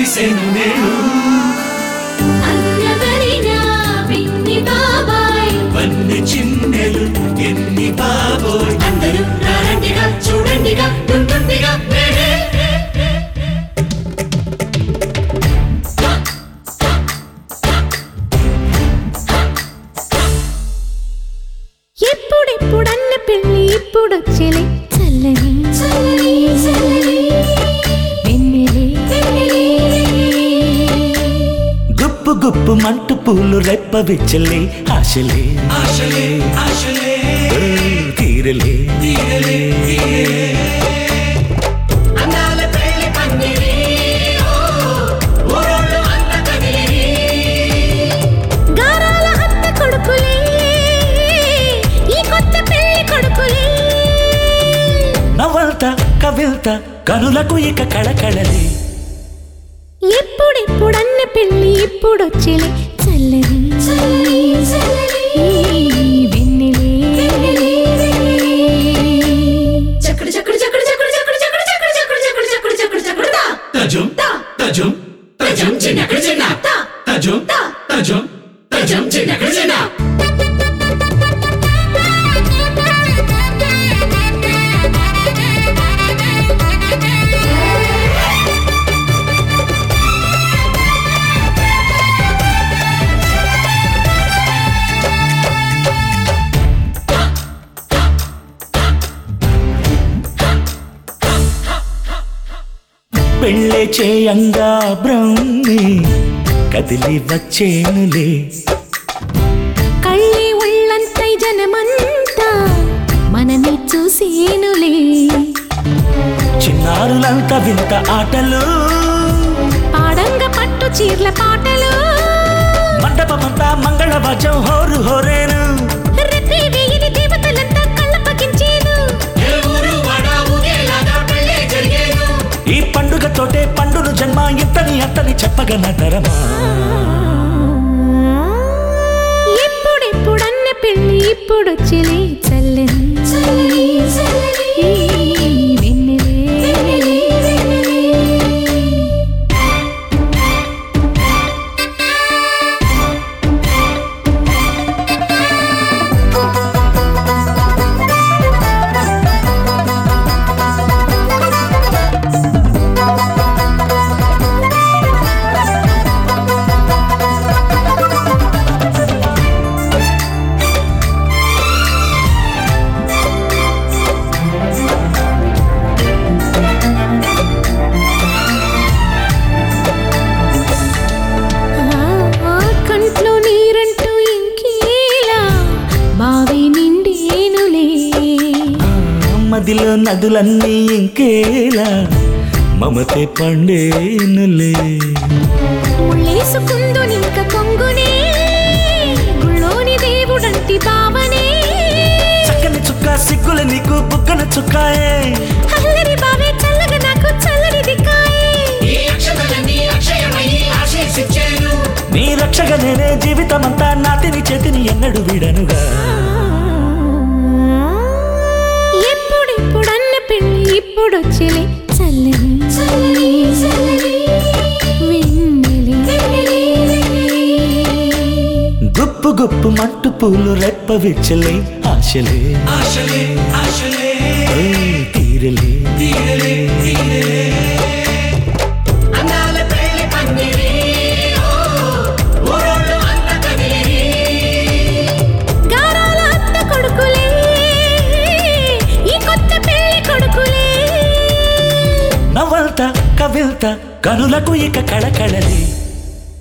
మురిసెను నేడు అందవరినా పిన్ని బాబాయ్ వన్ని చిన్నెలు ఎన్ని బాబోయ్ అందరూ రారండిగా చూడండిగా ఉంటుందిగా నేడే ఎప్పుడెప్పుడన్న పెళ్ళి ఇప్పుడొచ్చెలే చల్లని వెన్నెలే గుప్పు గుప్పు మంటు పూలు రెప్ప విచ్చలే ఆశలే ఆశలే ఆశలే ఓ, తీరలే తీరలే అందాల పెళ్లి పందిరి ఓ, ఊరోళ్ళు అంత కదిలిరి గారాల అత్త కొడుకులే ఈ కొత్త పెళ్లి కొడుకులే నవల్త కవిల్త కనులకు ఇక కళకళలే ఎప్పుడెప్పుడన్న పెళ్ళి ఇప్పుడొచ్చెలే చల్లని వెన్నెలే చక్కుడు చక్కుడు చక్కుడు చక్కుడు చక్కుడు చక్కుడు చక్కుడు చక్కుడు చక్కుడు చక్కుడు చక్కుడు చక్కుడు తా తజుం తజుం తజుం చిన్నక్కడ చిన్న తజుం తజుం తజుం చిన్నక్కడ చిన్న పెళ్ళే చేయంగా బ్రహ్మి కదిలి వచ్చేనులే కళ్ళే ఒళ్ళంతై జనమంతా మనని చూసేనులే చిన్నారులంతా వింత ఆటలు పాడంగ పట్టు చీర్ల పాటలు మండపమంతా మంగళవాద్యం హోరు హోరేను రెప్పే వేయిని దేవతలంతా కళ్ళపగించేను ఏ ఊరు వాడా ఊగేలాగా పెళ్ళే జరిగేను ఈ పండుగతోటే పండును జన్మ ఇంతని అంతని చెప్పగనటరమా ఎప్పుడెప్పుడన్న పెళ్ళి ఇప్పుడొచ్చిలే చల్లని వెన్నెలే ఆ కంట్లో నీరంటూ ఇంకేలా బావి నిండేనులే మదిలో నదులన్నీ ఇంకేలా మమతే పండేనులే ముళ్ళేసుకుందు నింక కొంగునే గుళ్ళోని దేవుడంటి బావనే చక్కని చుక్క సిగ్గుల నీకు బుగ్గన చుక్కాయే అల్లరి బావే చల్లగా నాకు చల్లడి దిక్కాయే ఈ అక్షతలన్నీ అక్షయమయ్యి ఆశీసిచ్చేను నీ రక్షగా నేనే జీవితమంతా నాతిని చేతిని ఎన్నడు వీడనుగా ఎప్పుడెప్పుడన్న పెళ్ళి ఇప్పుడొచ్చిలే చల్లని వెన్నెలే గుప్పు గుప్పు మట్టు పూలు రెప్ప విచ్చలే ఆశలే ఆశలే ఆశలే ఓ, తీరలే తీరలే తీరలే అందాల పెళ్లి పందిరి ఓ, ఊరోళ్ళు అంత కదిలిరి గారాల అత్త కొడుకులే ఈ కొత్త పెళ్లి కొడుకులే నవల్త కవిల్త కనులకు ఇక కళకళలే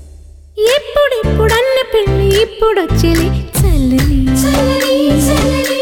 ఎప్పుడెప్పుడన్న పెళ్ళి ఇప్పుడొచ్చిలే చల్లని